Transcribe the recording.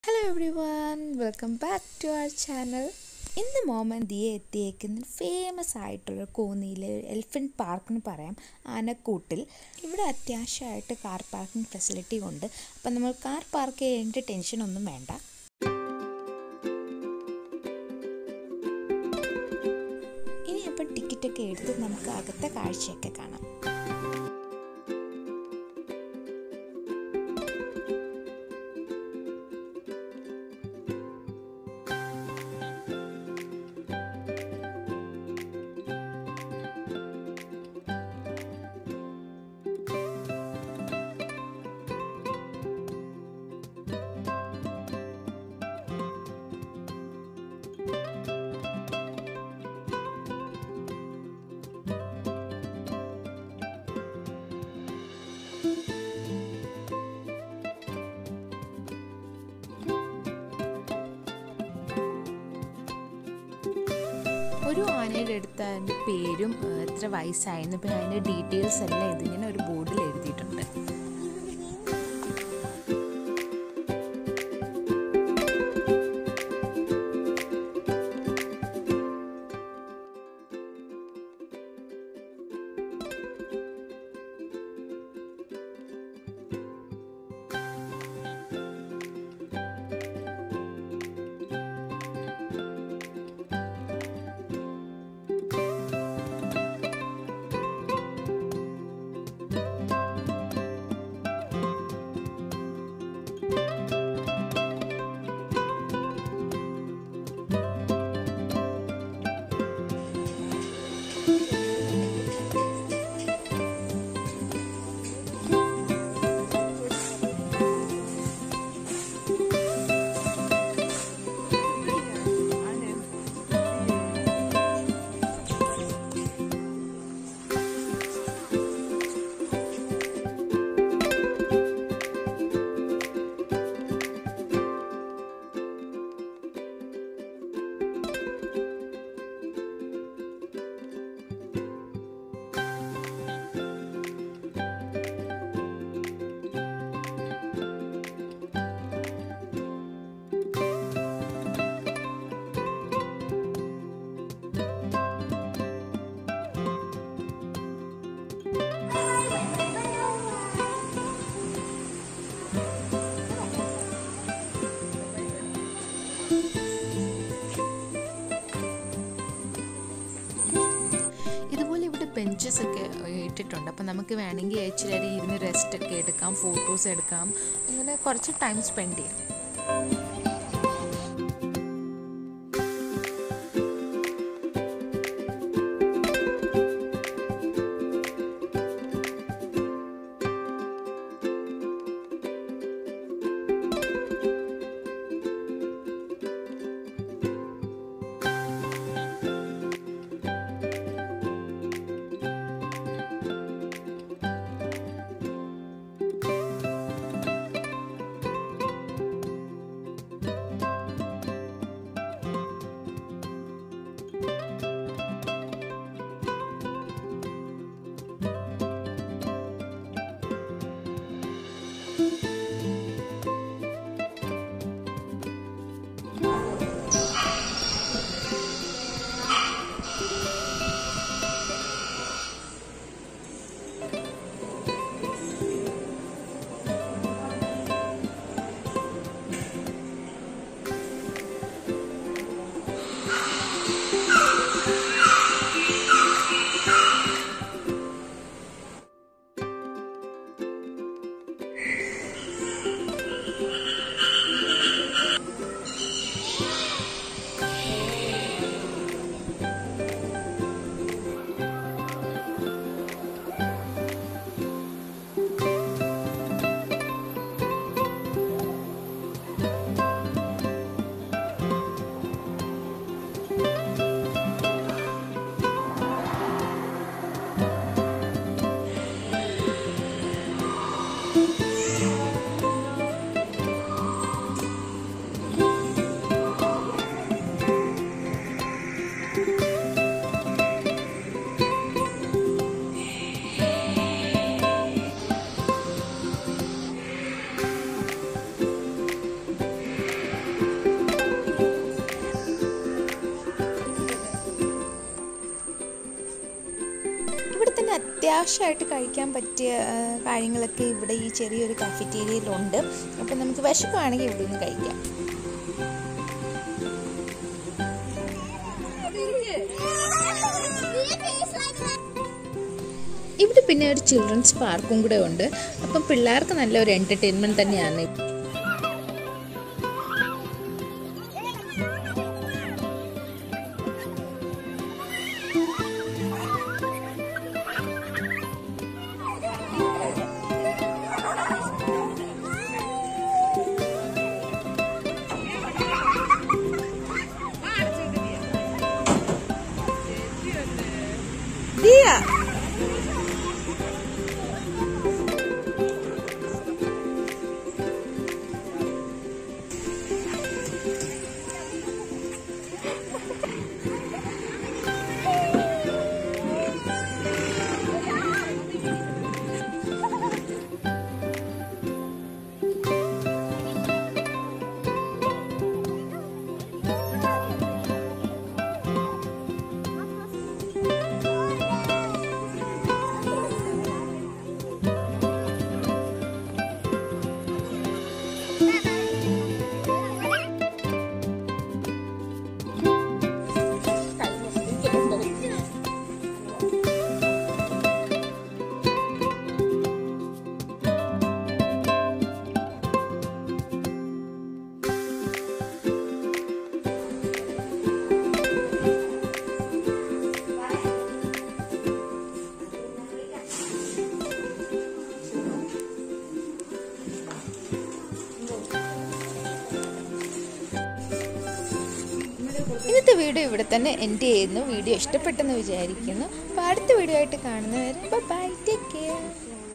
hello everyone welcome back to our channel ഇന്ന് മോമൻ ദിയെ എത്തിയേക്കുന്ന famous ആയിട്ടുള്ള കോന്നിയിലെ എലിഫൻറ്റ് പാർക്ക് എന്ന് പറയാം ആനക്കൂട്ടിൽ ഇവിടെ അത്യാവശ്യമായിട്ട് കാർ പാർക്കിംഗ് ഫെസിലിറ്റി ഉണ്ട് അപ്പം നമ്മൾ കാർ പാർക്ക് ചെയ്യേണ്ട ടെൻഷനൊന്നും വേണ്ട ഇനി അപ്പം ടിക്കറ്റൊക്കെ എടുത്ത് നമുക്ക് അകത്തെ കാഴ്ചയൊക്കെ കാണാം ഒരു ആനയുടെ അടുത്ത് അതിൻ്റെ പേരും ഏഹ്, എത്ര വയസ്സായെന്ന് പിന്നെ അതിൻ്റെ ഡീറ്റെയിൽസ് എല്ലാം ഇതിങ്ങനെ ഒരു ബോർഡിൽ എഴുതിയിട്ടുണ്ട് ഇതുപോലെ ഇവിടെ ബെഞ്ചസ് ഒക്കെ ഇട്ടിട്ടുണ്ട് അപ്പം നമുക്ക് വേണമെങ്കിൽ ഇച്ചിരി നേരം ഇരുന്ന് റെസ്റ്റ് ഒക്കെ എടുക്കാം ഫോട്ടോസ് എടുക്കാം അങ്ങനെ കുറച്ച് ടൈം സ്പെൻഡ് ചെയ്യാം അത്യാവശ്യമായിട്ട് കഴിക്കാൻ പറ്റിയ ആ, കാര്യങ്ങളൊക്കെ ഇവിടെ ഈ ചെറിയൊരു കഫറ്റീരിയയിലുണ്ട് അപ്പം നമുക്ക് വിശപ്പാണെങ്കിൽ ഇവിടെ നിന്ന് കഴിക്കാം ഇവിടെ പിന്നെ ഒരു ചിൽഡ്രൻസ് പാർക്കും കൂടെ ഉണ്ട് അപ്പം പിള്ളേർക്ക് നല്ലൊരു എൻ്റർടൈൻമെൻറ്റ് തന്നെയാണ് ദിയ ഇന്നത്തെ വീഡിയോ ഇവിടെ തന്നെ എൻഡ് ചെയ്യുന്നു വീഡിയോ ഇഷ്ടപ്പെട്ടെന്ന് വിചാരിക്കുന്നു അപ്പോൾ അടുത്ത വീഡിയോ ആയിട്ട് കാണുന്നവരെ ബൈ ടേക്ക് കെയർ